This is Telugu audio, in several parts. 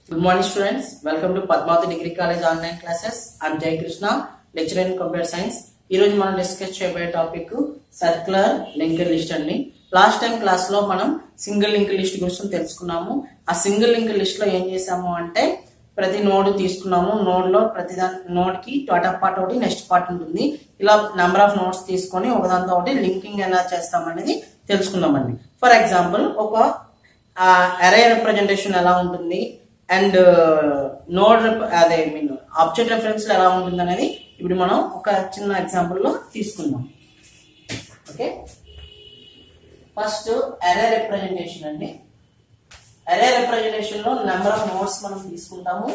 Good morning, students. Welcome to Padmavati Degree College online classes. I'm Jay Krishna, lecturer in computer science. ఈ రోజు మనం డిస్కస్ చేయబోయే టాపిక్ సర్క్యులర్ లింక్డ్ లిస్ట్ అండి లాస్ట్ టైం క్లాస్ లో మనం సింగిల్ లింక్ లిస్ట్ గురించి తెలుసుకున్నాము ఆ సింగిల్ లింక్ లిస్ట్ లో ఏం చేసాము అంటే ప్రతి నోడ్ తీసుకున్నాము నోడ్ లో ప్రతి నోడ్ కి టాటా పార్ట్ ఒకటి నెక్స్ట్ పార్ట్ ఉంటుంది ఇలా నెంబర్ ఆఫ్ నోట్స్ తీసుకొని ఒకదాంతో ఒకటి లింకింగ్ ఎలా చేస్తాం అనేది తెలుసుకుందామండి ఫర్ ఎగ్జాంపుల్ ఒక అరే రిప్రజెంటేషన్ ఎలా ఉంటుంది అండ్ నోడ్ అదే మీన్ ఆబ్జెక్ట్ రెఫరెన్స్ ఎలా ఉంటుంది అనేది ఇప్పుడు మనం ఒక చిన్న ఎగ్జాంపుల్ లో తీసుకుందాం ఓకే ఫస్ట్ అరే రిప్రజెంటేషన్ అండి అరే రిప్రజెంటేషన్ లో నెంబర్ ఆఫ్ నోట్స్ మనం తీసుకుంటాము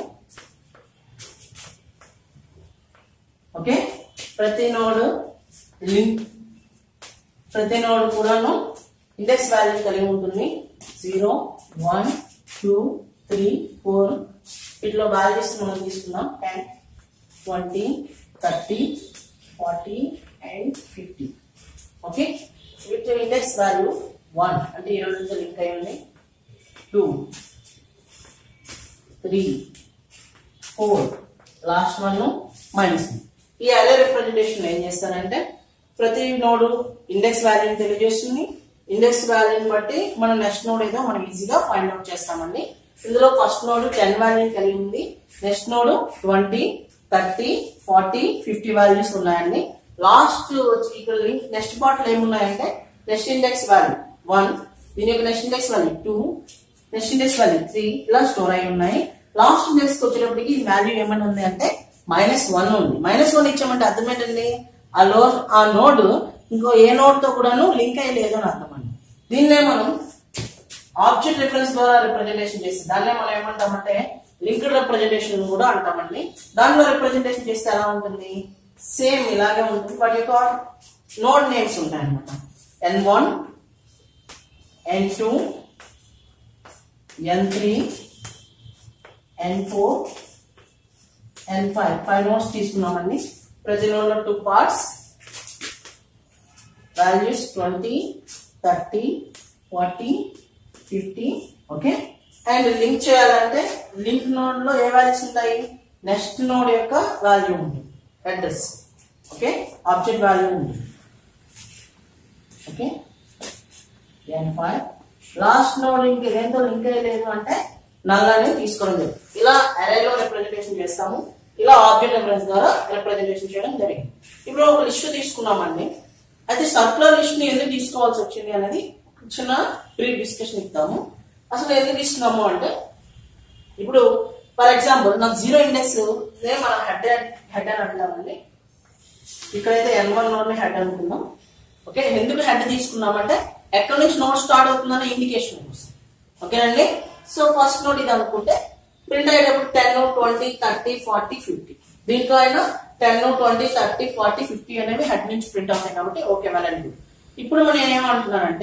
ఓకే ప్రతి నోడ్ లింక్ ప్రతి నోడ్ కూడాను ఇండెక్స్ వాల్యూ కలిగి ఉంటుంది zero one two three four వీటిలో వాల్యూస్ మనం తీసుకుందాం ten twenty thirty forty and fifty okay వీటి ఇండెక్స్ వాల్యూ వన్ అంటే ఈ రోజు లింక్ అయి ఉంది two three four last one minus ఈ అరే రిప్రజెంటేషన్ ఏం చేస్తారంటే ప్రతి నోడు ఇండెక్స్ వాల్యూని తెలియజేస్తుంది ఇండెక్స్ వాల్యూని బట్టి మనం నెక్స్ట్ నోడ్ ఏదో మనం ఈజీగా ఫైండ్ అవుట్ చేస్తామండి ఇందులో ఫస్ట్ నోడ్ టెన్ వాల్యూని కలిగి ఉంది next node twenty thirty forty fifty values ఉన్నాయండి లాస్ట్ వచ్చి ఇక్కడ నెక్స్ట్ పార్ట్ లో ఏమున్నాయంటే నెక్స్ట్ ఇండెక్స్ వాల్యూ వన్ దీని యొక్క next index value two next index value three ఇలా స్టోర్ అయి ఉన్నాయి లాస్ట్ ఇండెక్స్ కి వచ్చేటప్పటికి వాల్యూ ఏమైనా ఉంది అంటే మైనస్ వన్ ఉంది మైనస్ వన్ ఇచ్చామంటే అర్థం ఏంటండి ఆ లో ఆ నోడ్ ఇంకో ఏ నోడ్ తో కూడాను లింక్ అయ్యి లేదు అని అర్థం అండి దీన్నే మనం ఆబ్జెక్ట్ రిఫరెన్స్ ద్వారా రిప్రజెంటేషన్ చేసి దాన్నే మనం ఏమంటామంటే లింక్డ్ రిప్రజెంటేషన్ కూడా అంటామండి దానిలో రిప్రజెంటేషన్ చేస్తే ఎలా ఉంటుంది సేమ్ ఇలాగే ఉంటుంది వాటి యొక్క నోడ్ నేమ్స్ ఉంటాయి అనమాట N one N two N three N four N five five nodes తీసుకున్నామండి ప్రతి నోడ్లో two parts values twenty thirty forty fifty okay and link చేయాలంటే లింక్ నోడ్ లో ఏ వాల్యూస్ ఉంటాయి నెక్స్ట్ నోడ్ యొక్క వాల్యూ ఉంటుంది అడ్రస్ ఓకే ఆబ్జెక్ట్ వాల్యూ ఉంది okay N five last node link దేంతో లింక్ అయ్యలేదు అంటే నల్లని తీసుకోవడం జరిగింది ఇలా అరేలో రిప్రజెంటేషన్ చేస్తాము ఇలా ఆబ్జెక్ట్ రిఫరెన్స్ ద్వారా రిప్రజెంటేషన్ చేయడం జరిగింది ఇప్పుడు ఒక లిస్ట్ తీసుకున్నామండి అయితే సర్కులర్ లిస్ట్ ని ఎందుకు తీసుకోవాల్సి వచ్చింది అనేది చిన్న బ్రీఫ్ డిస్కషన్ ఇద్దాము అసలు ఎందుకు తీసుకున్నాము అంటే ఇప్పుడు ఫర్ ఎగ్జాంపుల్ నాకు జీరో ఇండెక్స్ ఇదే మన హెడ్ హెడ్ అని అంటామండి ఇక్కడైతే ఎన్ వన్ నోడ్ ని హెడ్ అనుకుందాం ఓకే ఎందుకు హెడ్ తీసుకున్నామంటే ఎక్కడి నుంచి నోట్ స్టార్ట్ అవుతుందనే ఇండికేషన్ కోసం ఓకేనండి సో ఫస్ట్ నోట్ ఇది అనుకుంటే ప్రింట్ అయ్యేటప్పుడు ten twenty thirty forty fifty దీంట్లో అయినా ten twenty thirty forty fifty అనేవి హెడ్ నుంచి ప్రింట్ అవుతాయి కాబట్టి ఓకే వెళ్ళండి ఇప్పుడు మనం ఏమంటున్నానంటే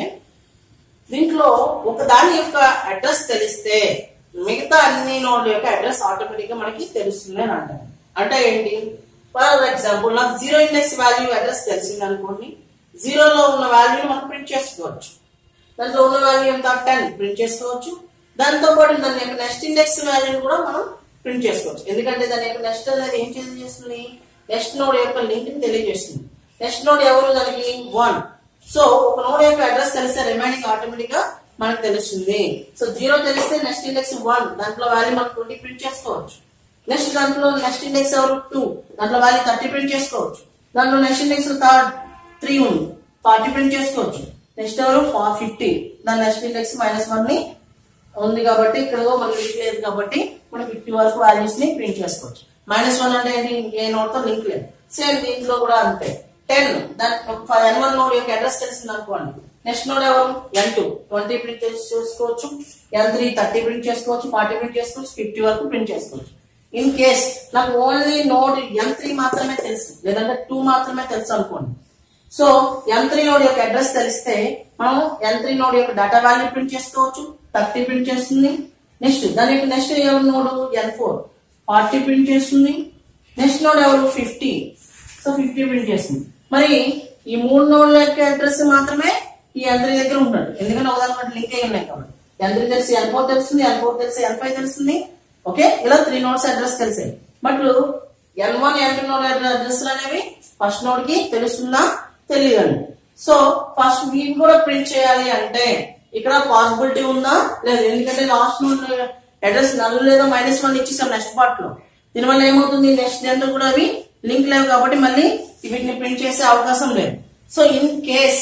దీంట్లో ఒక దాని యొక్క అడ్రస్ తెలిస్తే మిగతా అన్ని నోడ్ల యొక్క అడ్రస్ ఆటోమేటిక్ గా మనకి తెలుస్తుంది అని అంటారు అంటే ఏంటి ఫర్ ఎగ్జాంపుల్ నాకు జీరో ఇండెక్స్ వాల్యూ అడ్రస్ తెలిసింది అనుకోండి జీరోలో ఉన్న వాల్యూని మనం ప్రింట్ చేసుకోవచ్చు దాంట్లో ఉన్న వాల్యూ ఎంత టెన్ ప్రింట్ చేసుకోవచ్చు దాంతో పాటు దాని యొక్క నెక్స్ట్ ఇండెక్స్ వాల్యూని కూడా మనం ప్రింట్ చేసుకోవచ్చు ఎందుకంటే దాని యొక్క నెక్స్ట్ అనేది ఏం తెలియజేస్తుంది నెక్స్ట్ నోడ్ యొక్క లింక్ ని తెలియజేస్తుంది నెక్స్ట్ నోడ్ ఎవరు దానికి వన్ సో ఒక నోడ్ యొక్క అడ్రస్ తెలిస్తే రిమైనింగ్ ఆటోమేటిక్ గా మనకు తెలుస్తుంది సో జీరో తెలిస్తే నెక్స్ట్ ఇండెక్స్ వన్ దాంట్లో వాల్యూ మనం ట్వంటీ ప్రింట్ చేసుకోవచ్చు నెక్స్ట్ దాంట్లో నెక్స్ట్ ఇండెక్స్ ఎవరు టూ దాంట్లో వాల్యూ థర్టీ ప్రింట్ చేసుకోవచ్చు దాంట్లో నెక్స్ట్ ఇండెక్స్ థర్డ్ త్రీ ఉంది ఫార్టీ ప్రింట్ చేసుకోవచ్చు నెక్స్ట్ ఎవరు ఫిఫ్టీ దాని నెక్స్ట్ ఇండెక్స్ మైనస్ వన్ ని ఉంది కాబట్టి ఇక్కడ మనకి లింక్ లేదు కాబట్టి మనం ఫిఫ్టీ వరకు వాల్యూస్ ని ప్రింట్ చేసుకోవచ్చు మైనస్ వన్ అంటే ఏంటి ఏ నోట్ తో లింక్ లేదు సేమ్ దీంట్లో కూడా అంతే టెన్ దాని ఎన్ వన్ నోడ్ యొక్క అడ్రస్ తెలిసింది అనుకోండి నెక్స్ట్ నోడ్ ఎవరు ఎన్ టూ ట్వంటీ ప్రింట్ చేసుకోవచ్చు ఎన్ త్రీ థర్టీ ప్రింట్ చేసుకోవచ్చు ఫార్టీ ప్రింట్ చేసుకోవచ్చు ఫిఫ్టీ వరకు ప్రింట్ చేసుకోవచ్చు ఇన్ కేస్ నాకు ఓన్లీ నోడ్ ఎన్ త్రీ మాత్రమే తెలుసు లేదంటే టూ మాత్రమే తెలుసు అనుకోండి సో ఎన్ త్రీ నోడ్ యొక్క అడ్రస్ తెలిస్తే మనం ఎన్ త్రీ నోడ్ యొక్క డేటా వాల్యూ ప్రింట్ చేసుకోవచ్చు థర్టీ ప్రింట్ చేస్తుంది నెక్స్ట్ దాని యొక్క నెక్స్ట్ ఎవరు node N four forty print చేస్తుంది నెక్స్ట్ నోడ్ ఎవరు ఫిఫ్టీ సో ఫిఫ్టీ ప్రింట్ చేస్తుంది మరి ఈ మూడు నోడ్ల యొక్క అడ్రస్ మాత్రమే ఈ అందరి దగ్గర ఉంటాడు ఎందుకంటే ఒకదాని లింక్ అయి ఉన్నాయి కాబట్టి అందరికి తెలిసి ఎన్ ఫోర్ తెలుస్తుంది ఎన్ ఫోర్ తెలిసి ఎన్ ఫైవ్ తెలుస్తుంది ఓకే ఇలా త్రీ నోట్స్ అడ్రస్ తెలిసాయి but N one N two node address అనేవి ఫస్ట్ నోడ్ కి తెలుస్తుందా తెలియదండి సో ఫస్ట్ వీటి కూడా ప్రింట్ చేయాలి అంటే ఇక్కడ పాసిబిలిటీ ఉందా లేదు ఎందుకంటే లాస్ట్ నోడ్ అడ్రస్ నల్ లేదా మైనస్ వన్ ఇచ్చేసాం నెక్స్ట్ పార్ట్ లో దీనివల్ల ఏమవుతుంది నెక్స్ట్ దాంట్లో కూడా అవి లింక్ లేవు కాబట్టి మళ్ళీ వీటిని ప్రింట్ చేసే అవకాశం లేదు సో ఇన్ కేస్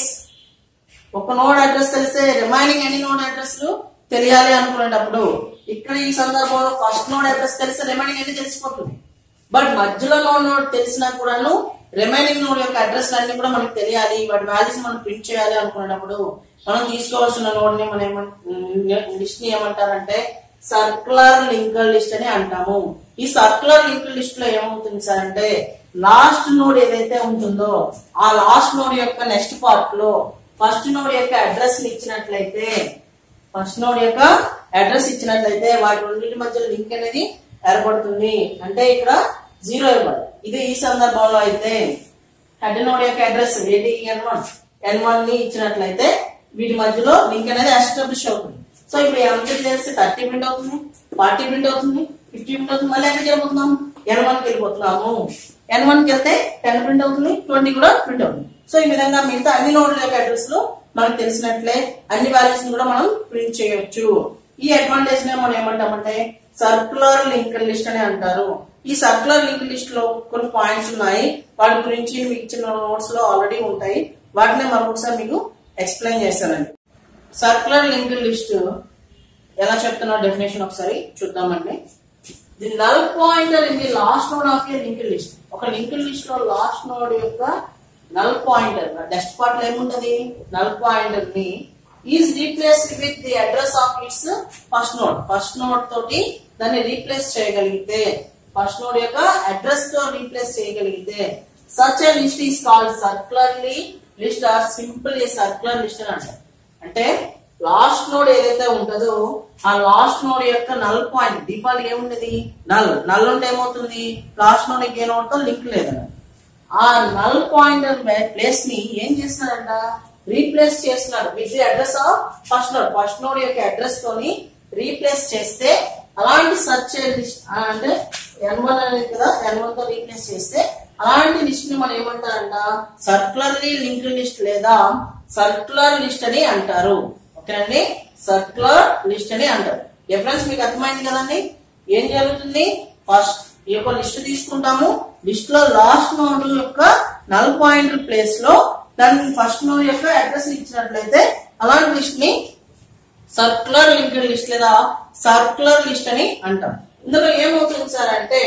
ఒక నోడ్ అడ్రస్ తెలిస్తే రిమైనింగ్ ఎన్ని నోడ్ అడ్రస్ తెలియాలి అనుకునేటప్పుడు ఇక్కడ ఈ సందర్భంలో ఫస్ట్ నోడ్ అడ్రస్ తెలిస్తే రిమైనింగ్ అన్ని తెలిసిపోతుంది బట్ మధ్యలో నోడ్ నోడ్ తెలిసినా కూడాను రిమైనింగ్ నోడ్ యొక్క అడ్రస్ అన్ని కూడా మనకు తెలియాలి వాటి వాల్యూస్ మనం ప్రింట్ చేయాలి అనుకునేటప్పుడు మనం తీసుకోవాల్సిన నోడ్ ని మనం ఏమంట లిస్ట్ ని ఏమంటారంటే సర్కులర్ లింక్ లిస్ట్ అని అంటాము ఈ సర్కులర్ లింక్ లిస్ట్ లో ఏమవుతుంది సార్ అంటే లాస్ట్ నోడ్ ఏదైతే ఉంటుందో ఆ లాస్ట్ నోడ్ యొక్క నెక్స్ట్ పార్ట్ లో ఫస్ట్ నోడ్ యొక్క అడ్రస్ ని ఇచ్చినట్లయితే ఫస్ట్ నోడ్ యొక్క అడ్రస్ ఇచ్చినట్లయితే వాటి రెండింటి మధ్య లింక్ అనేది ఏర్పడుతుంది అంటే ఇక్కడ జీరో ఇవ్వాలి ఇది ఈ సందర్భంలో అయితే హెడ్ నోడ్ యొక్క అడ్రస్ ఏది ఎన్ వన్ ఎన్ వన్ ని ఇచ్చినట్లయితే వీటి మధ్యలో లింక్ అనేది ఎస్టాబ్లిష్ అవుతుంది సో ఇప్పుడు ఎంత చేస్తే థర్టీ ప్రింట్ అవుతుంది ఫార్టీ ప్రింట్ అవుతుంది ఫిఫ్టీ ప్రింట్ అవుతుంది మళ్ళీ ఎక్కడికి వెళ్ళిపోతున్నాం ఎన్ వన్ కి వెళ్ళిపోతున్నాము ఎన్ వన్ కి వెళ్తే టెన్ ప్రింట్ అవుతుంది ట్వంటీ కూడా ప్రింట్ అవుతుంది సో ఈ విధంగా మిగతా అన్ని నోడ్ల యొక్క అడ్రస్ లో మనకు తెలిసినట్లే అన్ని వాల్యూస్ కూడా మనం ప్రింట్ చేయొచ్చు ఈ అడ్వాంటేజ్ నే మనం ఏమంటామంటే సర్కులర్ లింక్ లిస్ట్ అని అంటారు ఈ సర్కులర్ లింక్ లిస్ట్ లో కొన్ని పాయింట్స్ ఉన్నాయి వాటి గురించి మీకు ఇచ్చిన నోట్స్ లో ఆల్రెడీ ఉంటాయి వాటిని మరొకసారి మీకు ఎక్స్ప్లెయిన్ చేస్తానండి సర్కులర్ లింక్ లిస్ట్ ఎలా చెప్తున్నా డెఫినేషన్ ఒకసారి చూద్దామండి the null pointer in the last node of a link list ఒక లింక్ లిస్ట్ లో లాస్ట్ నోడ్ యొక్క నల్ పాయింటర్ నెక్స్ట్ పార్ట్ లో ఏముంటది నల్ పాయింటర్ ని is replaced with the address of its first node first node తోటి దాన్ని రీప్లేస్ చేయగలిగితే ఫస్ట్ నోడ్ యొక్క అడ్రస్ తో రీప్లేస్ చేయగలిగితే such a list is called circularly list or simple a circular list అని అంటారు అంటే లాస్ట్ నోడ్ ఏదైతే ఉంటుందో ఆ లాస్ట్ నోడ్ యొక్క నల్ పాయింట్ డిఫాల్ట్ ఏముంటది నల్ నల్ ఉంటే ఏమవుతుంది లాస్ట్ నోడ్ ఏ నోడ్ తో లింక్ లేదన్న ఆ నల్ పాయింటర్ ప్లేస్ ని ఏం చేస్తున్నారంట రీప్లేస్ చేస్తున్నారు with the address of first node first node యొక్క అడ్రస్ తోని రీప్లేస్ చేస్తే అలాంటి సర్చ్ లిస్ట్ అంటే ఎన్ వన్ అనేది కదా ఎన్ వన్ తో రీప్లేస్ చేస్తే అలాంటి లిస్ట్ ని మనం ఏమంటారంట సర్కులర్లీ లింక్ లిస్ట్ లేదా సర్కులర్ లిస్ట్ అని అంటారు ఓకేనండి సర్కులర్ లిస్ట్ అని అంటారు డిఫరెన్స్ మీకు అర్థమైంది కదండి ఏం జరుగుతుంది ఫస్ట్ ఈ యొక్క లిస్ట్ తీసుకుంటాము లిస్ట్ లో లాస్ట్ నోడ్ యొక్క నల్ పాయింట్ ప్లేస్ లో దాని ఫస్ట్ నోడ్ యొక్క అడ్రస్ ఇచ్చినట్లయితే అలాంటి లిస్ట్ ని సర్కులర్ లింక్డ్ లిస్ట్ లేదా సర్కులర్ లిస్ట్ అని అంటాం ఇందులో ఏమవుతుంది సార్ అంటే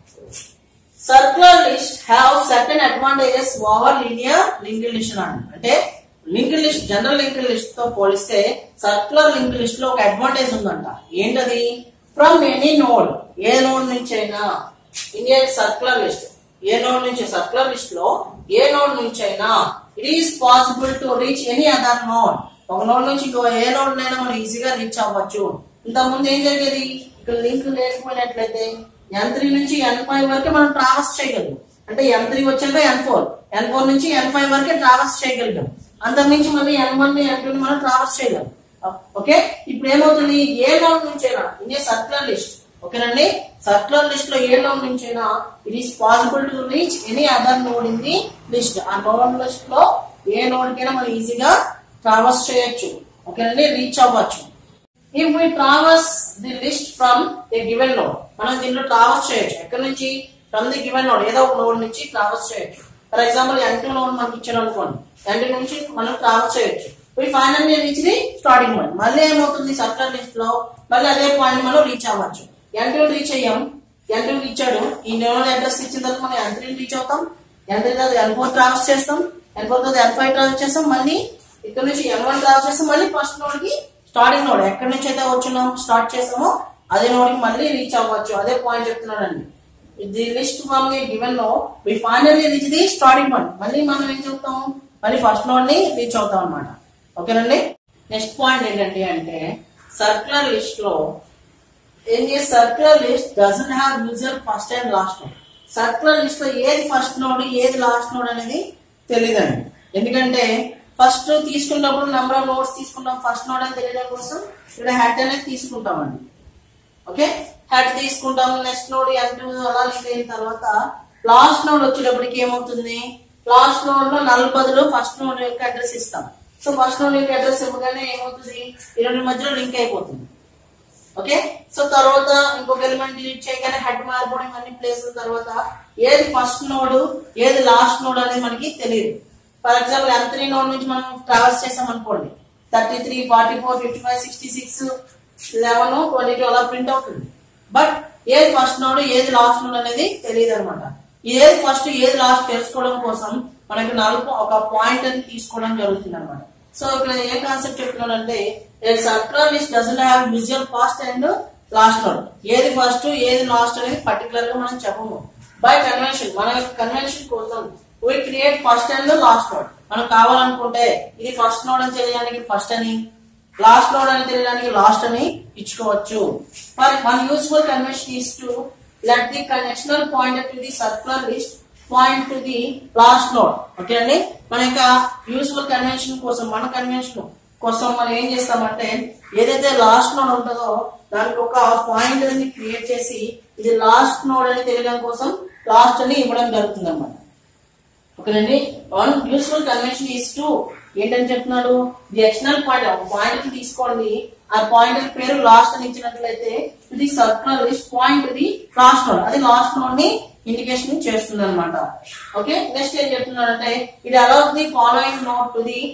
circular list have certain advantages over linear linked list అని అంటే linked list general linked list తో పోలిస్తే సర్కులర్ లింక్డ్ లిస్ట్ లో ఒక అడ్వాంటేజ్ ఉందంట ఏంటది ఫ్రమ్ ఎనీ నోడ్ ఏ నోడ్ నుంచి అయినా ఇన్ ఏ సర్కులర్ లిస్ట్ ఏ నోడ్ నుంచి సర్కులర్ లిస్ట్ లో ఏ నోడ్ నుంచి అయినా it is possible to reach any other node ఒక నోడ్ నుంచి ఇంకో ఏ నోడ్ అయినా మనం ఈజీగా రీచ్ అవ్వచ్చు ఇంత ముందు ఏం జరిగేది ఇక్కడ లింక్ లేకపోయినట్లయితే ఎన్ త్రీ నుంచి ఎన్ ఫైవ్ వరకే మనం ట్రావెల్స్ చేయగలం అంటే ఎన్ త్రీ వచ్చాక ఎన్ ఫోర్ ఎన్ ఫోర్ నుంచి ఎన్ ఫైవ్ వరకే ట్రావెల్స్ చేయగలిగాం అంతకుమించి మళ్ళీ ఎన్ వన్ ఎన్ టూ మనం ట్రావెల్స్ చేయగలం ఓకే ఇప్పుడు ఏమవుతుంది ఏ నోడ్ నుంచి అయినా ఇదే సర్కులర్ లిస్ట్ ఓకేనండి సర్కులర్ లిస్ట్ లో ఏ నోడ్ నుంచి అయినా it is possible to reach any other node in the list ఆ నోడ్ లిస్ట్ లో ఏ నోడ్ కైనా మనం ఈజీగా ట్రావెల్స్ చేయొచ్చు ఓకేనండి రీచ్ అవ్వచ్చు if we travels the list from a given node మనం దీంట్లో ట్రావెల్స్ చేయొచ్చు ఎక్కడి నుంచి ఫ్రమ్ ది గివెన్ నోడ్ ఏదో ఒక నోడ్ నుంచి ట్రావెల్స్ చేయొచ్చు ఫర్ ఎగ్జాంపుల్ ఎంటూ నోడ్ మనకి ఇచ్చారు అనుకోండి ఎంటూ నుంచి మనం ట్రావెల్స్ చేయొచ్చు we finally reach the starting point మళ్ళీ ఏమవుతుంది సర్కులర్ లిస్ట్ లో మళ్ళీ అదే పాయింట్ మనం రీచ్ అవ్వచ్చు ఎంటూ రీచ్ అయ్యాం ఎంటూ ఇచ్చాడు ఈ నోడ్ అడ్రస్ ఇచ్చిన తర్వాత మనం ఎంత్రీ రీచ్ అవుతాం ఎంత్రీ తర్వాత ఎన్ ఫోర్ ట్రావెల్స్ చేస్తాం ఎన్ ఫోర్ తర్వాత ఎన్ ఫైవ్ ట్రావెల్స్ చేస్తాం మళ్ళీ ఇక్కడ నుంచి ఎన్ వన్ ట్రావెల్స్ చేస్తాం మళ్ళీ ఫస్ట్ నోడ్ కి స్టార్టింగ్ నోడ్ ఎక్కడి నుంచి అయితే వచ్చినాం స్టార్ట్ చేసామో అదే నోడ్ కి మళ్ళీ రీచ్ అవ్వచ్చు అదే పాయింట్ చెప్తున్నాడండి the list from the given node we finally reach the starting point మళ్ళీ మనం ఏం చెప్తాం మళ్ళీ ఫస్ట్ నోడ్ ని రీచ్ అవుతాం అన్నమాట ఓకేనండి నెక్స్ట్ పాయింట్ ఏంటంటే అంటే సర్కులర్ లిస్ట్ లో ఏం చేసి circular list doesn't have user first and last node circular list లో ఏది ఫస్ట్ నోడ్ ఏది లాస్ట్ నోడ్ అనేది తెలియదండి ఎందుకంటే ఫస్ట్ తీసుకున్నప్పుడు నెంబర్ ఆఫ్ నోట్స్ తీసుకుంటాం ఫస్ట్ నోడ్ అని తెలియడం కోసం ఇక్కడ హెడ్ అనేది తీసుకుంటామండి ఓకే హెడ్ తీసుకుంటాము నెక్స్ట్ నోడ్ ఎన్ టూ అలా లింక్ అయిన తర్వాత లాస్ట్ నోడ్ వచ్చేటప్పటికి ఏమవుతుంది లాస్ట్ నోడ్ లో నల్ బదులు ఫస్ట్ నోడ్ యొక్క అడ్రస్ ఇస్తాం సో ఫస్ట్ నోడ్ యొక్క అడ్రస్ ఇవ్వగానే ఏమవుతుంది ఈ రెండు మధ్యలో లింక్ అయిపోతుంది ఓకే సో తర్వాత ఇంకొక ఎలిమెంట్ డిలీట్ చేయగానే హెడ్ మారిపోవడం ఇవన్నీ ప్లేస్ తర్వాత ఏది ఫస్ట్ నోడ్ ఏది లాస్ట్ నోడ్ అనేది మనకి తెలియదు for example M three node నుంచి మనం ట్రావెల్స్ చేసాం అనుకోండి thirty three forty four fifty five sixty six eleven twenty two అలా ప్రింట్ అవుతుంది బట్ ఏది ఫస్ట్ నోడ్ ఏది లాస్ట్ నోడ్ అనేది తెలియదు అనమాట ఏది ఫస్ట్ ఏది లాస్ట్ తెలుసుకోవడం కోసం మనకి నలుపు ఒక పాయింట్ అని తీసుకోవడం జరుగుతుంది అనమాట సో ఇక్కడ ఏ కాన్సెప్ట్ చెప్తున్నాడు అంటే circular list doesn't have visual fast and last node ఏది ఫస్ట్ ఏది లాస్ట్ అనేది పర్టికులర్ గా మనం చెప్పము బై కన్వెన్షన్ మన కన్వెన్షన్ కోసం we create first and last node మనం కావాలనుకుంటే ఇది ఫస్ట్ నోడ్ అని తెలియడానికి ఫస్ట్ అని లాస్ట్ నోడ్ అని తెలియడానికి లాస్ట్ అని ఇచ్చుకోవచ్చు మరి మన useful convention is to let the connectional point to the circular list point to the last node okay అండి మన యొక్క యూస్ఫుల్ కన్వెన్షన్ కోసం మన కన్వెన్షన్ కోసం మనం ఏం చేస్తామంటే ఏదైతే లాస్ట్ నోడ్ ఉంటుందో దానికి ఒక పాయింట్ అని క్రియేట్ చేసి ఇది లాస్ట్ నోడ్ అని తెలియడం కోసం లాస్ట్ అని ఇవ్వడం జరుగుతుంది అన్నమాట ఓకేనండి one useful convention is to ఏంటని చెప్తున్నాడు ది ఎక్స్టర్నల్ పాయింట్ ఒక పాయింట్ తీసుకోండి ఆ పాయింట్ పేరు లాస్ట్ అని ఇచ్చినట్లయితే ఇది circular list point the last node అది లాస్ట్ నోడ్ ని ఇండికేషన్ చేస్తుంది అనమాట ఓకే నెక్స్ట్ ఏం చెప్తున్నాడంటే ఇది allows the following node to the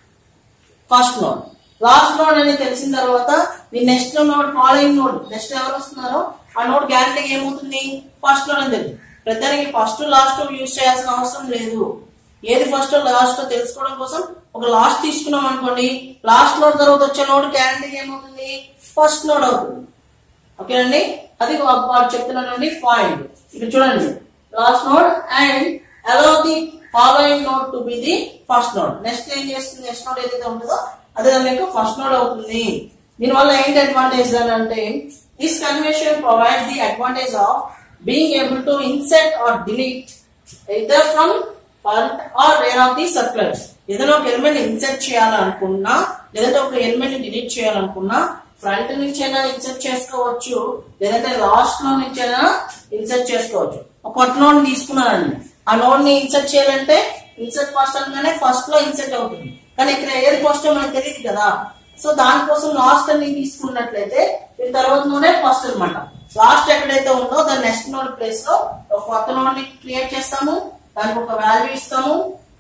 first node last node అని తెలిసిన తర్వాత the next node following node next ఎవరు వస్తున్నారో ఆ నోడ్ గ్యారంటీ ఏమవుతుంది ఫస్ట్ నోడ్ అని తెలియదు ప్రతిదానికి ఫస్ట్ లాస్ట్ యూజ్ చేయాల్సిన అవసరం లేదు ఏది ఫస్ట్ లాస్ట్ తెలుసుకోవడం కోసం ఒక లాస్ట్ తీసుకున్నాం అనుకోండి లాస్ట్ నోడ్ తర్వాత వచ్చే నోడ్ గ్యారంటీ ఏమవుతుంది ఫస్ట్ నోడ్ అవుతుంది ఓకేనండి అది వా- వాడు చెప్తున్నానండి పాయింట్ ఇక్కడ చూడండి last node and allow the following node to be the first node next ఏం చేస్తుంది నెక్స్ట్ నోడ్ ఏదైతే ఉంటుందో అదే దాని యొక్క ఫస్ట్ నోడ్ అవుతుంది దీనివల్ల ఏంటి అడ్వాంటేజ్ అని అంటే this convention provide the advantage of being able to insert or delete either from front or rear of the circular ఏదైనా ఒక ఎలిమెంట్ ఇన్సెర్ట్ చేయాలనుకున్నా లేదంటే ఒక ఎలిమెంట్ డిలీట్ చేయాలనుకున్నా ఫ్రంట్ నుంచైనా ఇన్సెర్ట్ చేసుకోవచ్చు లేదంటే లాస్ట్ లో నుంచైనా ఇన్సెర్ట్ చేసుకోవచ్చు ఒక కొత్త నోడ్ తీసుకున్నానండి ఆ నోడ్ ని ఇన్సెర్ట్ చేయాలంటే ఇన్సెర్ట్ ఫస్ట్ అనగానే ఫస్ట్ లో ఇన్సెర్ట్ అవుతుంది కానీ ఇక్కడ ఏది ఫస్ట్ మనకు తెలియదు కదా సో దానికోసం లాస్ట్ అని తీసుకున్నట్లయితే దీని తర్వాత నోడే ఫస్ట్ అన్నమాట లాస్ట్ ఎక్కడైతే ఉందో దాని నెక్స్ట్ నోడ్ ప్లేస్ లో ఒక కొత్త నోడ్ ని క్రియేట్ చేస్తాము దానికి ఒక వాల్యూ ఇస్తాము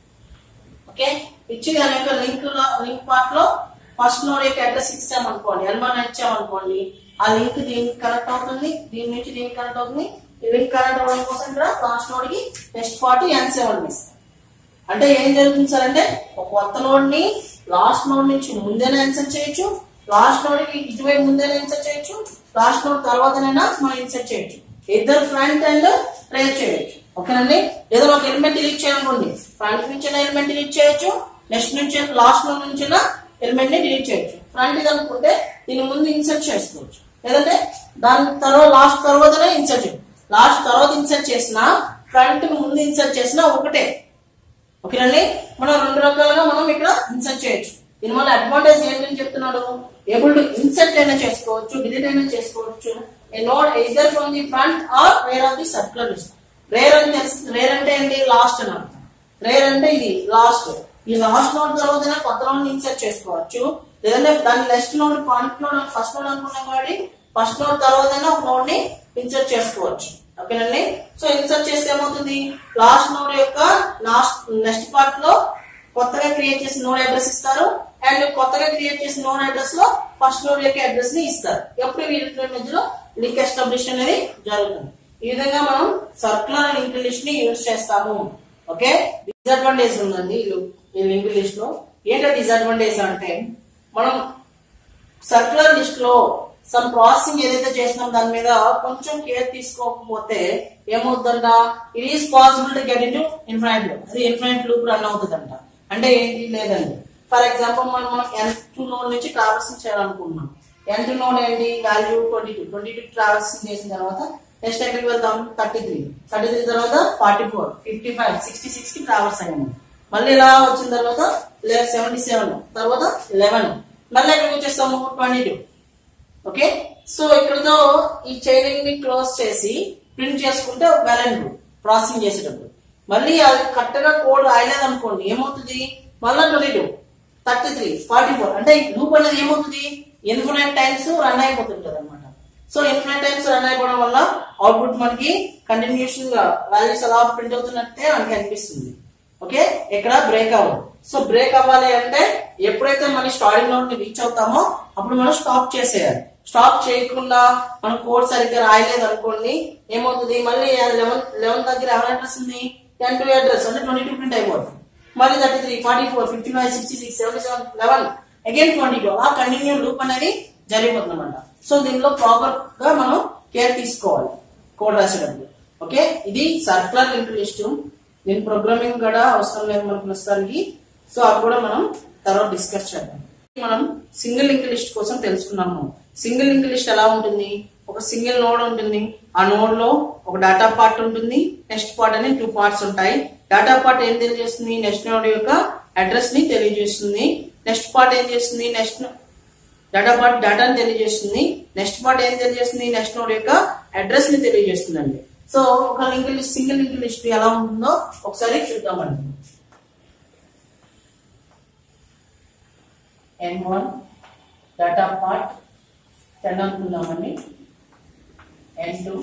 ఓకే ఇచ్చి దాని యొక్క లింక్ లింక్ పార్ట్ లో ఫస్ట్ నోడ్ యొక్క అడ్రస్ ఇచ్చాం అనుకోండి ఎల్మన్ ఇచ్చాం అనుకోండి ఆ లింక్ దీనికి కనెక్ట్ అవుతుంది దీని నుంచి దీనికి కనెక్ట్ అవుతుంది ఈ లింక్ కనెక్ట్ అవ్వడం కోసం ఇక్కడ లాస్ట్ నోడ్ కి నెక్స్ట్ పార్ట్ ఎన్ సెవెన్ ఇస్తాం అంటే ఏం జరుగుతుంది సార్ అంటే ఒక కొత్త నోడ్ ని లాస్ట్ నోడ్ నుంచి ముందేనే ఇన్సర్ట్ చేయొచ్చు లాస్ట్ నోడ్ కి ఇటువైపు ముందేనే ఇన్సర్ట్ చేయొచ్చు లాస్ట్ నోడ్ తర్వాతనైనా మనం ఇన్సర్ట్ చేయొచ్చు ఇద్దరు ఫ్రంట్ అండ్ రేర్ చేయొచ్చు ఓకేనండి ఏదో ఒక ఎలిమెంట్ డిలీట్ చేయాలనుకోండి ఫ్రంట్ నుంచి ఎలిమెంట్ డిలీట్ చేయొచ్చు నెక్స్ట్ నుంచి లాస్ట్ నోడ్ నుంచి ఎలిమెంట్ ని డిలీట్ చేయొచ్చు ఫ్రంట్ ఇది అనుకుంటే దీని ముందు ఇన్సర్ట్ చేసుకోవచ్చు లేదంటే దాని తర్వాత లాస్ట్ తర్వాతనే ఇన్సర్ట్ చేయొచ్చు లాస్ట్ తర్వాత ఇన్సర్ట్ చేసినా ఫ్రంట్ ముందు ఇన్సర్ట్ చేసినా ఒకటే ఓకేనండి మనం రెండు రకాలుగా మనం ఇక్కడ ఇన్సర్ట్ చేయొచ్చు దీనివల్ల అడ్వాంటేజ్ ఏంటని చెప్తున్నాడు ఏబుల్ టు ఇన్సర్ట్ అయినా చేసుకోవచ్చు డిలీట్ అయినా చేసుకోవచ్చు a node either from the front or rear of the circular list rear అని తెలుసు రేర్ అంటే ఏంటి లాస్ట్ అని అర్థం రేర్ అంటే ఇది లాస్ట్ ఈ లాస్ట్ నోడ్ తర్వాత కొత్త నోడ్ ఇన్సర్ట్ చేసుకోవచ్చు లేదంటే దాని next node front node first node అనుకున్నాం కాబట్టి ఫస్ట్ నోడ్ తర్వాత ఒక నోడ్ ని ఇన్సర్ట్ చేసుకోవచ్చు ఓకేనండి సో ఇన్సర్ట్ చేస్తే ఏమవుతుంది లాస్ట్ నోడ్ యొక్క లాస్ట్ నెక్స్ట్ పార్ట్ లో కొత్తగా క్రియేట్ చేసిన నోడ్ అడ్రస్ ఇస్తారు అండ్ కొత్తగా క్రియేట్ చేసిన నోడ్ అడ్రస్ లో ఫస్ట్ నోడ్ యొక్క అడ్రస్ ని ఇస్తారు ఎప్పుడు వీటి మధ్యలో లింక్ ఎస్టాబ్లిష్ అనేది జరుగుతుంది ఈ విధంగా మనం సర్కులర్ లింక్ లిస్ట్ ని యూజ్ చేస్తాము ఓకే డిసడ్వాంటేజ్ ఉందండి ఈ లు- ఈ లింక్ లిస్ట్ లో ఏంటో డిసడ్వాంటేజ్ అంటే మనం సర్క్యులర్ లిస్ట్ లో సమ్ ప్రాసెసింగ్ ఏదైతే చేస్తున్నాం దాని మీద కొంచెం కేర్ తీసుకోకపోతే ఏమవుతుందంట it is possible to get in infinite loop అది ఇన్ఫైనైట్ లూప్ రన్ అవుతుందంట అంటే ఏంటి లేదండి ఫర్ ఎగ్జాంపుల్ మనం మనం ఎన్ టూ నోడ్ నుంచి ట్రావెల్సింగ్ చేయాలనుకుంటున్నాం ఎన్ టూ నోడ్ ఏంటి value twenty two twenty two traversing చేసిన తర్వాత నెక్స్ట్ ఎక్కడికి వెళ్దాం థర్టీ త్రీ థర్టీ త్రీ తర్వాత forty four fifty five sixty six కి ట్రావెల్స్ అయ్యాము మళ్ళీ ఇలా వచ్చిన తర్వాత సెవెంటీ సెవెన్ తర్వాత లెవెన్ మళ్ళీ ఎక్కడికి వచ్చేస్తాము ట్వంటీ టూ ఓకే సో ఇక్కడతో ఈ చైనింగ్ ని క్లోజ్ చేసి ప్రింట్ చేసుకుంటే వెల్ అండ్ గుడ్ ప్రాసెసింగ్ చేసేటప్పుడు మళ్ళీ అది కరెక్ట్ గా కోడ్ రాయలేదు అనుకోండి ఏమవుతుంది మళ్ళీ twenty two thirty three forty four అంటే లూప్ అనేది ఏమవుతుంది ఇన్ఫినైట్ టైమ్స్ రన్ అయిపోతుంటది అనమాట సో ఇన్ఫినైట్ టైమ్స్ రన్ అయిపోవడం వల్ల అవుట్పుట్ మనకి కంటిన్యూషన్ గా వాల్యూస్ అలా ప్రింట్ అవుతున్నట్టే మనకి అనిపిస్తుంది ఓకే ఇక్కడ బ్రేక్ అవ్వదు సో బ్రేక్ అవ్వాలి అంటే ఎప్పుడైతే మన స్టార్టింగ్ నోట్ ని రీచ్ అవుతామో అప్పుడు మనం స్టాప్ చేసేయాలి స్టాప్ చేయకుండా మనం కోడ్ సరిగ్గా రాయలేదు అనుకోండి ఏమవుతుంది మళ్ళీ లెవెన్ లెవెన్ దగ్గర ఎవరి అడ్రస్ ఉంది టెన్ టూ అడ్రస్ అంటే ట్వంటీ టూ ప్రింట్ అయిపోతుంది మళ్ళీ thirty three forty four fifty five sixty six seventy seven eleven again twenty two ఆ కంటిన్యూ లూప్ అనేది జరిగిపోతుంది అనమాట సో దీనిలో ప్రాపర్ గా మనం కేర్ తీసుకోవాలి కోడ్ రాసేటప్పుడు ఓకే ఇది సర్కులర్ లింక్ లిస్ట్ దీని ప్రోగ్రామింగ్ కూడా అవసరం లేదు మనకు ప్రస్తుతానికి సో అది కూడా మనం తర్వాత డిస్కస్ చేద్దాం మనం సింగిల్ లింక్ లిస్ట్ కోసం తెలుసుకున్నాము సింగిల్ లింక్ లిస్ట్ ఎలా ఉంటుంది ఒక సింగిల్ నోడ్ ఉంటుంది ఆ నోడ్ లో ఒక డేటా పార్ట్ ఉంటుంది నెక్స్ట్ పార్ట్ అని టూ పార్ట్స్ ఉంటాయి డేటా పార్ట్ ఏం తెలియజేస్తుంది నెక్స్ట్ నోడ్ యొక్క అడ్రస్ ని తెలియజేస్తుంది నెక్స్ట్ పార్ట్ ఏం చేస్తుంది నెక్స్ట్ డేటా పార్ట్ డేటాని తెలియజేస్తుంది నెక్స్ట్ పార్ట్ ఏం తెలియజేస్తుంది నెక్స్ట్ నోడ్ యొక్క అడ్రస్ ని తెలియజేస్తుంది అండి సో ఒక link list single link list ఎలా ఉంటుందో ఒకసారి చూద్దామండి N one data part ten అనుకుందామండి ఎన్ టూ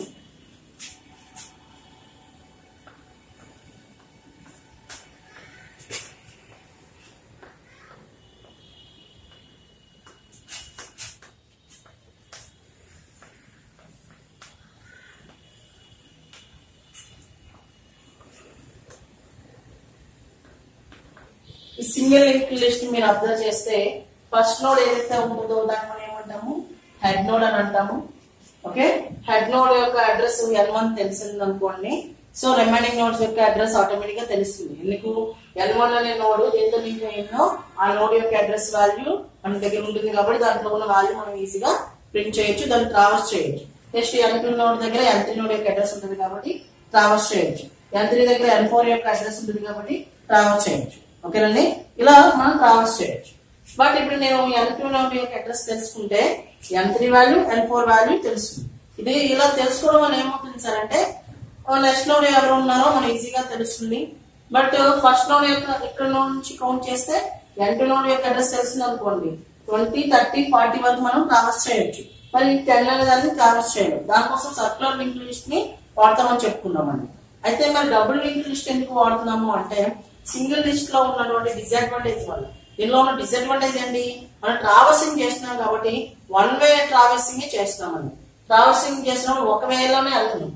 ఈ సింగిల్ లింక్ లిస్ట్ మీరు అబ్జర్వ్ చేస్తే ఫస్ట్ నోడ్ ఏదైతే ఉంటుందో దాన్ని మనం ఏమంటాము హెడ్ నోడ్ అని అంటాము ఓకే హెడ్ నోడ్ యొక్క అడ్రస్ ఎల్ వన్ తెలిసింది అనుకోండి సో రిమైనింగ్ నోడ్స్ యొక్క అడ్రస్ ఆటోమేటిక్ గా తెలుస్తుంది ఎందుకు ఎల్ వన్ అనే నోడ్ దేంతో లింక్ అయిందో ఆ నోడ్ యొక్క అడ్రస్ వాల్యూ మన దగ్గర ఉంటుంది కాబట్టి దాంట్లో ఉన్న వాల్యూ మనం ఈజీగా ప్రింట్ చేయొచ్చు దాన్ని ట్రావర్స్ చేయొచ్చు నెక్స్ట్ ఎన్ టూ నోడ్ దగ్గర ఎన్ త్రీ నోడ్ యొక్క అడ్రస్ ఉంటుంది కాబట్టి ట్రావర్స్ చేయొచ్చు ఎన్ త్రీ దగ్గర ఎన్ ఫోర్ యొక్క అడ్రస్ ఉంటుంది కాబట్టి ట్రావర్స్ చేయొచ్చు ఓకేనండి ఇలా మనం ట్రావర్స్ చేయొచ్చు బట్ ఇప్పుడు నేను ఎన్ టూ నోడ్ యొక్క అడ్రస్ తెలుసుకుంటే N three value N four value తెలుస్తుంది ఇది ఇలా తెలుసుకోవడం వల్ల ఏమవుతుంది సార్ అంటే నెక్స్ట్ నోడ్ ఎవరు ఉన్నారో మనం ఈజీగా తెలుస్తుంది బట్ ఫస్ట్ నోడ్ యొక్క ఇక్కడ నుంచి కౌంట్ చేస్తే ఎన్ టూ నోడ్ యొక్క అడ్రస్ తెలిసింది అనుకోండి ట్వంటీ థర్టీ ఫార్టీ వరకు మనం ట్రావర్స్ చేయొచ్చు మరి టెన్ అనే దాన్ని ట్రావర్స్ చేయలేం దానికోసం సర్కులర్ లింక్ లిస్ట్ ని వాడతామని చెప్పుకున్నామండి అయితే మరి డబుల్ లింక్ లిస్ట్ ఎందుకు వాడుతున్నాము అంటే సింగిల్ లిస్ట్ లో ఉన్నటువంటి డిసడ్వాంటేజ్ వల్ల దీనిలో ఉన్న డిసడ్వాంటేజ్ ఏంటి మనం ట్రావెల్సింగ్ చేస్తున్నాం కాబట్టి వన్ వే ట్రావెల్సింగ్ చేస్తున్నామండి ట్రావెల్సింగ్ చేసినప్పుడు ఒక వేలోనే వెళ్తున్నాం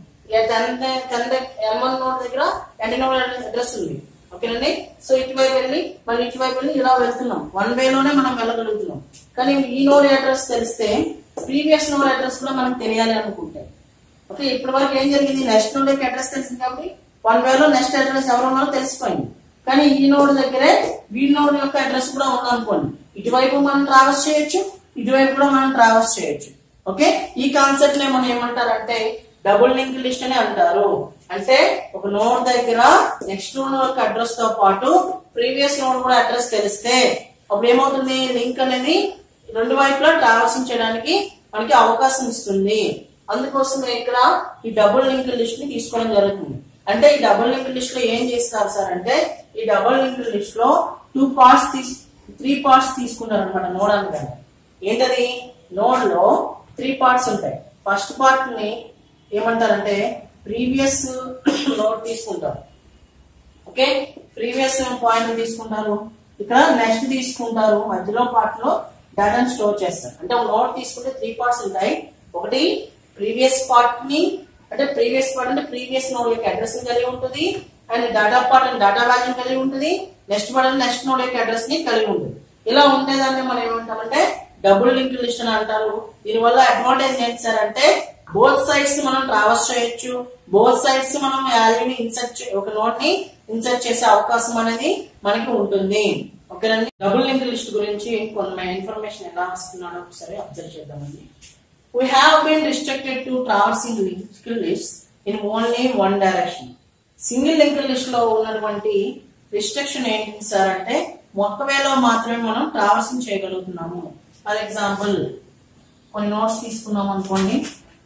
ఎన్ వన్ నోట్ దగ్గర ఎన్ నోట్ అడ్రస్ ఉంది ఓకేనండి సో ఇటువైపు వెళ్ళి మళ్ళీ ఇటువైపు వెళ్ళి ఇలా వెళ్తున్నాం వన్ వేలోనే మనం వెళ్ళగలుగుతున్నాం కానీ ఈ నోడ్ అడ్రస్ తెలిస్తే ప్రీవియస్ నోడ్ అడ్రస్ కూడా మనకు తెలియాలి అనుకుంటే ఓకే ఇప్పటి వరకు ఏం జరిగింది నెక్స్ట్ నోడ్ యొక్క అడ్రస్ తెలిసింది కాబట్టి వన్ వేలో నెక్స్ట్ అడ్రస్ ఎవరు ఉన్నారో తెలిసిపోయింది కానీ ఈ నోడ్ దగ్గరే వీ నోడ్ యొక్క అడ్రస్ కూడా ఉందనుకోండి ఇటువైపు మనం ట్రావెల్స్ చేయొచ్చు ఇటువైపు కూడా మనం ట్రావెల్స్ చేయొచ్చు ఓకే ఈ కాన్సెప్ట్ నే మనం ఏమంటారంటే డబుల్ లింక్ లిస్ట్ అని అంటారు అంటే ఒక నోడ్ దగ్గర నెక్స్ట్ నోడ్ యొక్క అడ్రస్ తో పాటు ప్రీవియస్ నోడ్ కూడా అడ్రస్ తెలిస్తే అప్పుడు ఏమవుతుంది లింక్ అనేది రెండు వైపులా ట్రావెల్సింగ్ చేయడానికి మనకి అవకాశం ఇస్తుంది అందుకోసం ఇక్కడ ఈ డబుల్ లింక్ లిస్ట్ ని తీసుకోవడం జరుగుతుంది అంటే ఈ డబుల్ లింక్ లిస్ట్ లో ఏం చేస్తారు సార్ అంటే ఈ డబుల్ లింక్ లిస్ట్ లో టూ పార్ట్స్ తీసు త్రీ పార్ట్స్ తీసుకుంటారు అనమాట నోడ్ అనగానే ఏంటది నోడ్ లో త్రీ పార్ట్స్ ఉంటాయి ఫస్ట్ పార్ట్ ని ఏమంటారంటే ప్రీవియస్ నోడ్ తీసుకుంటారు ఓకే ప్రీవియస్ పాయింట్ తీసుకుంటారు ఇక్కడ నెక్స్ట్ తీసుకుంటారు మధ్యలో పార్ట్ లో డేటాను స్టోర్ చేస్తారు అంటే ఒక నోట్ తీసుకుంటే త్రీ పార్ట్స్ ఉంటాయి ఒకటి ప్రీవియస్ పార్ట్ ని అంటే ప్రీవియస్ పార్ట్ అంటే ప్రీవియస్ నోడ్ యొక్క అడ్రస్ కలిగి ఉంటుంది and data part and data value కలిగి ఉంటుంది next part and next node యొక్క అడ్రస్ ని కలిగి ఉంటుంది ఇలా ఉండేదాన్ని మనం ఏమంటామంటే డబుల్ లింక్ లిస్ట్ అని అంటారు దీనివల్ల అడ్వాంటేజ్ ఏంటి సార్ అంటే బోత్ సైడ్స్ మనం ట్రావెల్స్ చేయొచ్చు బోత్ సైడ్స్ మనం వాల్యూని ఇన్సర్ట్ ఒక నోట్ ని ఇన్సర్ట్ చేసే అవకాశం అనేది మనకి ఉంటుంది ఓకేనండి డబుల్ లింక్ లిస్ట్ గురించి కొంత ఇన్ఫర్మేషన్ ఎలా వస్తున్నాడో ఒకసారి అబ్జర్వ్ చేద్దామండి we have been restricted to traversing linked lists in only one direction. Single link list లో ఉన్నటువంటి రిస్ట్రిక్షన్ ఏంటి సార్ అంటే ఒక్క వేలో మాత్రమే మనం ట్రావర్సింగ్ చేయగలుగుతున్నాము ఫర్ ఎగ్జాంపుల్ కొన్ని నోట్స్ తీసుకున్నాం అనుకోండి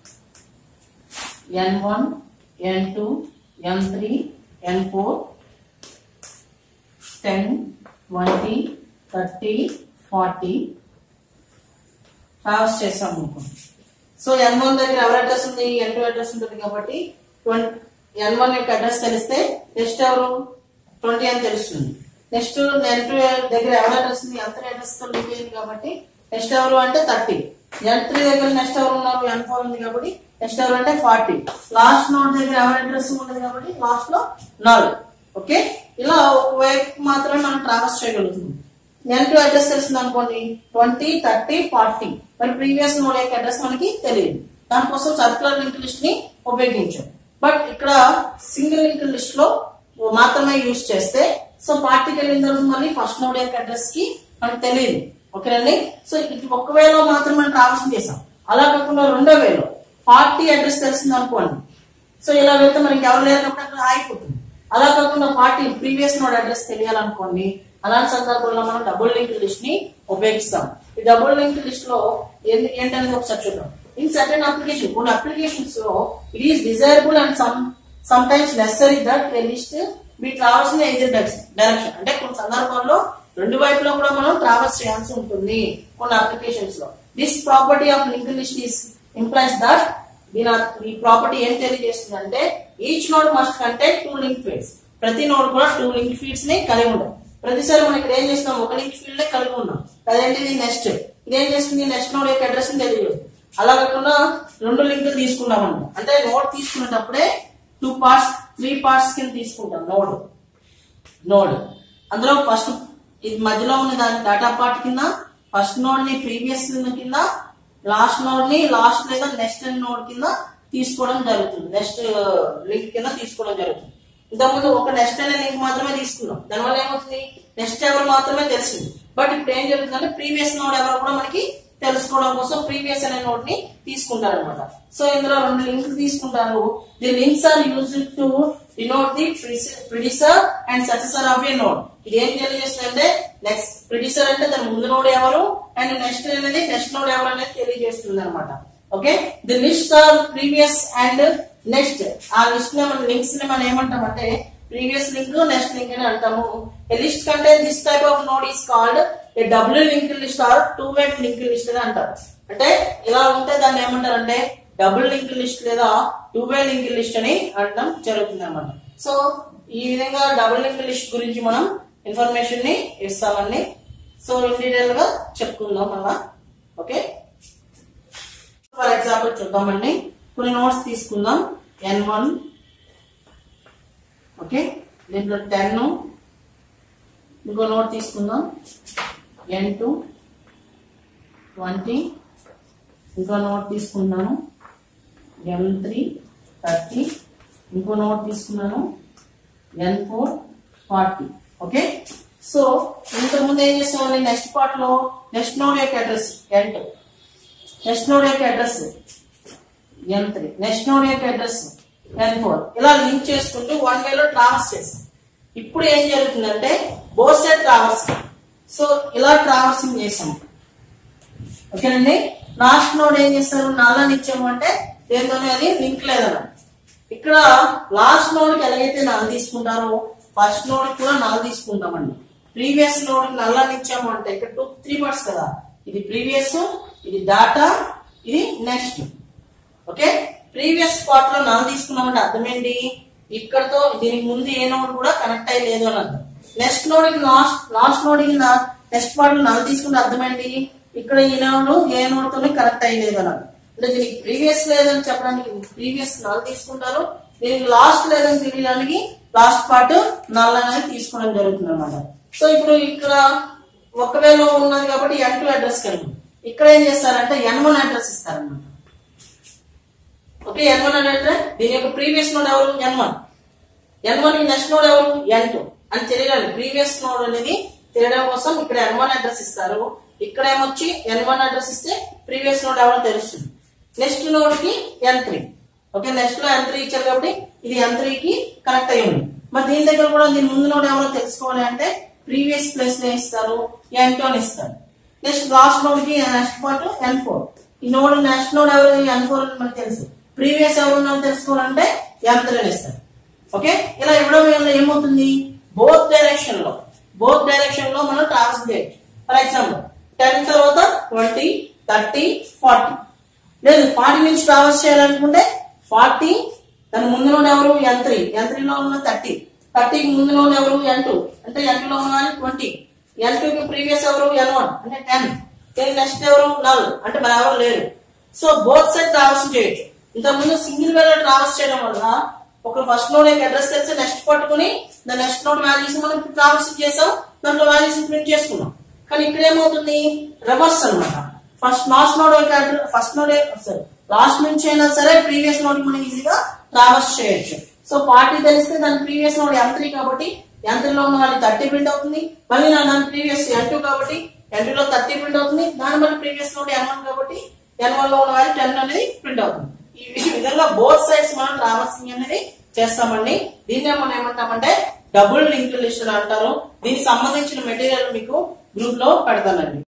N one N two N three N four ten twenty thirty forty traverse చేస్తాం అనుకోండి సో ఎన్ వన్ దగ్గర ఎవరి అడ్రస్ ఉంది ఎన్ టూ అడ్రస్ ఉంటుంది కాబట్టి ఎన్ వన్ యొక్క అడ్రస్ తెలిస్తే నెక్స్ట్ ఎవరు ట్వంటీ అని తెలుస్తుంది నెక్స్ట్ ఎన్ టూ దగ్గర ఎవరి అడ్రస్ ఉంది ఎంత అడ్రస్ తో లింక్ అయింది కాబట్టి నెక్స్ట్ ఎవరు అంటే థర్టీ ఎన్ త్రీ దగ్గర నెక్స్ట్ ఎవరు ఉన్నారు ఎన్ ఫోర్ ఉంది కాబట్టి నెక్స్ట్ ఎవరు అంటే ఫార్టీ లాస్ట్ నోట్ దగ్గర ఎవరి అడ్రస్ ఉండదు కాబట్టి లాస్ట్ లో నాలుగు ఓకే ఇలా ఒక వైపు మాత్రమే మనం ట్రావెల్స్ చేయగలుగుతున్నాం ఎన్ టూ అడ్రస్ తెలిసింది అనుకోండి ట్వంటీ థర్టీ ఫార్టీ మరి ప్రీవియస్ నోడ్ యొక్క అడ్రస్ మనకి తెలియదు దానికోసం సర్కులర్ లింక్ లిస్ట్ ని ఉపయోగించాం బట్ ఇక్కడ సింగిల్ లింక్ లిస్ట్ లో మాత్రమే యూజ్ చేస్తే సో పార్టీకి వెళ్ళిన తర్వాత మళ్ళీ ఫస్ట్ నోడ్ యొక్క అడ్రస్ కి మనకు తెలియదు ఓకేనండి సో ఇది ఒక వేలో మాత్రమే మనం ట్రావెల్స్ చేసాం అలా కాకుండా రెండో వేలో పార్టీ అడ్రస్ తెలిసింది అనుకోండి సో ఇలా వెళ్తే మనకి ఎవరు లేరు కాబట్టి అక్కడ ఆగిపోతుంది అలా కాకుండా పార్టీ ప్రీవియస్ నోడ్ అడ్రస్ తెలియాలనుకోండి అలాంటి సందర్భంలో మనం డబుల్ లింక్ లిస్ట్ ని ఉపయోగిస్తాం ఈ డబుల్ లింక్ లిస్ట్ లో ఏంటి ఏంటనేది ఒకసారి చూద్దాం ఇన్ సర్టెన్ అప్లికేషన్ కొన్ని అప్లికేషన్స్ లో it is desirable and some sometimes necessary that a list be traversed in either direction అంటే కొన్ని సందర్భాల్లో రెండు వైపులో కూడా మనం ట్రావెల్స్ చేయాల్సి ఉంటుంది కొన్ని అప్లికేషన్స్ లో this property of link list is implies that దీని అర్థ- ఈ ప్రాపర్టీ ఏం తెలియజేస్తుంది అంటే each node must contain two link fields ప్రతి నోడ్ కూడా టూ లింక్ ఫీల్డ్స్ ని కలిగి ఉండాలి ప్రతిసారి మనం ఇక్కడ ఏం చేస్తాం ఒక లింక్ ఫీల్డ్ కలిగి ఉన్నాం అదేంటిది నెక్స్ట్ ఇదేం చేస్తుంది నెక్స్ట్ నోడ్ యొక్క అడ్రస్ ని తెలియజేస్తుంది అలా కాకుండా రెండు లింకులు తీసుకున్నాం అన్నమాట అంటే నోడ్ తీసుకునేటప్పుడే టూ పార్ట్స్ త్రీ పార్ట్స్ కింద తీసుకుంటాం నోడ్ నోడ్ అందులో ఫస్ట్ ఇది మధ్యలో ఉన్న దాని డేటా పార్ట్ కింద ఫస్ట్ నోడ్ ని ప్రీవియస్ కింద లాస్ట్ నోడ్ ని లాస్ట్ లేదా నెక్స్ట్ నోడ్ కింద తీసుకోవడం జరుగుతుంది నెక్స్ట్ లింక్ కింద తీసుకోవడం జరుగుతుంది ఇంతకుముందు ఒక నెక్స్ట్ అనే లింక్ మాత్రమే తీసుకున్నాం దానివల్ల ఏమవుతుంది నెక్స్ట్ ఎవరు మాత్రమే తెలిసింది బట్ ఇప్పుడు ఏం జరుగుతుందంటే ప్రీవియస్ నోడ్ ఎవరు కూడా మనకి తెలుసుకోవడం కోసం ప్రీవియస్ అనే నోడ్ ని తీసుకుంటారు అనమాట సో ఇందులో రెండు లింక్స్ తీసుకుంటారు the links are use to denote the predecessor and successor of a node ఇది ఏం తెలియజేస్తుందంటే నెక్స్ట్ ప్రిడిసర్ అంటే దాని ముందు నోడ్ ఎవరు అండ్ నెక్స్ట్ అనేది నెక్స్ట్ నోడ్ ఎవరు అనేది తెలియజేస్తుంది అనమాట okay the list are previous and next ఆ లిస్ట్ లో మన లింక్స్ ని మనం ఏమంటామంటే ప్రీవియస్ లింక్ నెక్స్ట్ లింక్ అని అంటాము ఏ లిస్ట్ కంటే this type of node is called a W link list or two way link list అని అంటారు అంటే ఇలా ఉంటే దాన్ని ఏమంటారంటే డబుల్ లింక్ లిస్ట్ లేదా టూ వే లింక్ లిస్ట్ అని అనడం జరుగుతుంది అనమాట సో ఈ విధంగా డబుల్ లింక్ లిస్ట్ గురించి మనం ఇన్ఫర్మేషన్ ని ఇస్తామండి సో ఇన్ డీటెయిల్ గా చెప్పుకుందాం మళ్ళా ఓకే ఫర్ ఎగ్జాంపుల్ చూద్దామండి కొన్ని నోట్స్ తీసుకుందాం ఎన్ వన్ ఓకే దీంట్లో టెన్ ఇంకో నోట్ తీసుకుందాం ఎన్ టూ ట్వంటీ ఇంకో నోట్ తీసుకున్నాను ఎన్ త్రీ థర్టీ ఇంకో నోట్ తీసుకున్నాను N four forty okay so ఇంతకుముందు ఏం చేస్తామండి నెక్స్ట్ పార్ట్ లో నెక్స్ట్ నోడ్ యొక్క address N two next node యొక్క address N three next node యొక్క అడ్రస్ ఎన్ ఫోర్ ఇలా లింక్ చేసుకుంటూ వన్ వేలో ట్రావెల్స్ చేస్తాం ఇప్పుడు ఏం జరుగుతుందంటే బోత్ సైడ్ ట్రావెల్స్ సో ఇలా ట్రావెల్సింగ్ చేసాం ఓకేనండి లాస్ట్ నోడ్ ఏం చేస్తారు నల్లని ఇచ్చాము అంటే దేంతోనే అది లింక్ లేదన్న ఇక్కడ లాస్ట్ నోడ్ కి ఎలాగైతే నల్ తీసుకుంటారో ఫస్ట్ నోడ్ కూడా నల్ తీసుకుంటామండి ప్రీవియస్ నోడ్ నల్లని ఇచ్చాము అంటే ఇక్కడ టూ త్రీ పార్ట్స్ కదా ఇది ప్రీవియస్ ఇది డాటా ఇది నెక్స్ట్ ఓకే ప్రీవియస్ పార్ట్ లో నల్ తీసుకున్నామంటే అర్థం ఏంటి ఇక్కడతో దీనికి ముందు ఏ నోడ్ కూడా కనెక్ట్ అయ్యి లేదు అని అర్థం నెక్స్ట్ నోడ్ కి లాస్ట్ లాస్ట్ నోడ్ కి నెక్స్ట్ పార్ట్ లో నల్ తీసుకుంటే అర్థం ఏంటి ఇక్కడ ఈ నోడ్ ఏ నోడ్ తోనే కనెక్ట్ అయ్యి లేదు అని అర్థం అంటే దీనికి ప్రీవియస్ లేదని చెప్పడానికి ప్రీవియస్ నల్ తీసుకుంటారు దీనికి లాస్ట్ లేదని తెలియడానికి లాస్ట్ పార్ట్ నల్ అనేది తీసుకోవడం జరుగుతుంది అనమాట సో ఇప్పుడు ఇక్కడ ఒకవేళ ఉన్నది కాబట్టి ఎన్ టూ అడ్రస్ కలిగి ఇక్కడ ఏం చేస్తారంటే ఎన్ వన్ అడ్రస్ ఇస్తారన్నమాట ఓకే ఎన్ వన్ అంటే దీని యొక్క ప్రీవియస్ నోడ్ ఎవరు N one N one next node ఎవరు ఎన్ టూ అని తెలియడానికి ప్రీవియస్ నోడ్ అనేది తెలియడం కోసం ఇక్కడ ఎన్ వన్ అడ్రస్ ఇస్తారు ఇక్కడ ఏమొచ్చి ఎన్ వన్ అడ్రస్ ఇస్తే ప్రీవియస్ నోడ్ ఎవరో తెలుస్తుంది నెక్స్ట్ నోడ్ కి ఎన్ త్రీ ఓకే నెక్స్ట్ లో ఎన్ త్రీ ఇచ్చారు కాబట్టి ఇది ఎన్ త్రీ కి కనెక్ట్ అయ్యి ఉంది మరి దీని దగ్గర కూడా దీని ముందు నోడ్ ఎవరో తెలుసుకోవాలి అంటే ప్రీవియస్ ప్లేస్ లో ఇస్తారు ఎన్ టూ అని ఇస్తారు నెక్స్ట్ లాస్ట్ నోడ్ కి నెక్స్ట్ పార్ట్ ఎన్ ఫోర్ ఈ నోడ్ నెక్స్ట్ నోడ్ ఎవరు ఎన్ ఫోర్ మనకు తెలుసు ప్రీవియస్ ఎవరు ఉన్నారో తెలుసుకోవాలంటే ఎన్ త్రీ ఇస్తారు ఓకే ఇలా ఇవ్వడం వల్ల ఏమవుతుంది బోత్ డైరెక్షన్ లో బోత్ డైరెక్షన్ లో మనం ట్రావెల్స్ చేయొచ్చు ఫర్ ఎగ్జాంపుల్ టెన్ తర్వాత ట్వంటీ థర్టీ ఫార్టీ లేదు ఫార్టీ నుంచి ట్రావెల్స్ చేయాలనుకుంటే ఫార్టీ దాని ముందు నుండి ఎవరు ఎన్ త్రీ ఎన్ త్రీలో ఉన్న థర్టీ థర్టీకి ముందు నుండి ఎవరు ఎన్ టూ అంటే ఎన్ టూలో ఉన్న ట్వంటీ ఎన్ టూకి ప్రీవియస్ ఎవరు ఎన్ వన్ అంటే టెన్ నెక్స్ట్ ఎవరు నల్ అంటే మన ఎవరు లేరు సో బోత్ సైడ్ ట్రావెల్స్ చేయొచ్చు ఇంత ముందు సింగిల్ వేలో ట్రావెల్స్ చేయడం వల్ల ఒక ఫస్ట్ నోడ్ యొక్క అడ్రస్ తెలిసి నెక్స్ట్ పట్టుకుని దాని నెక్స్ట్ నోడ్ వాల్యూస్ మనం ట్రావెల్స్ చేసాం దాంట్లో వాల్యూస్ ప్రింట్ చేసుకున్నాం కానీ ఇక్కడ ఏమవుతుంది రివర్స్ అన్నమాట ఫస్ట్ లాస్ట్ నోడ్ యొక్క ఫస్ట్ నోడ్ సారీ లాస్ట్ నుంచి అయినా సరే ప్రీవియస్ నోడ్ మనం ఈజీగా ట్రావెల్స్ చేయొచ్చు సో ఫార్టీ తెలిస్తే దాని ప్రీవియస్ నోడ్ ఎం త్రీ కాబట్టి ఎం త్రీలో ఉన్న వాళ్ళకి థర్టీ ప్రింట్ అవుతుంది మళ్ళీ నా దాని ప్రీవియస్ ఎన్ టూ కాబట్టి ఎన్ టూ లో థర్టీ ప్రింట్ అవుతుంది దాని మళ్ళీ ప్రీవియస్ నోడ్ ఎన్ వన్ కాబట్టి ఎన్ వన్ లో ఉన్న వాళ్ళకి టెన్ అనేది ప్రింట్ అవుతుంది ఈ విధంగా బోత్ సైడ్స్ మనం ట్రావర్సింగ్ అనేది చేస్తామండి దీన్నే మనం ఏమంటామంటే డబుల్ లింక్ లిస్ట్ అంటారు దీనికి సంబంధించిన మెటీరియల్ మీకు గ్రూప్ లో పెడతానండి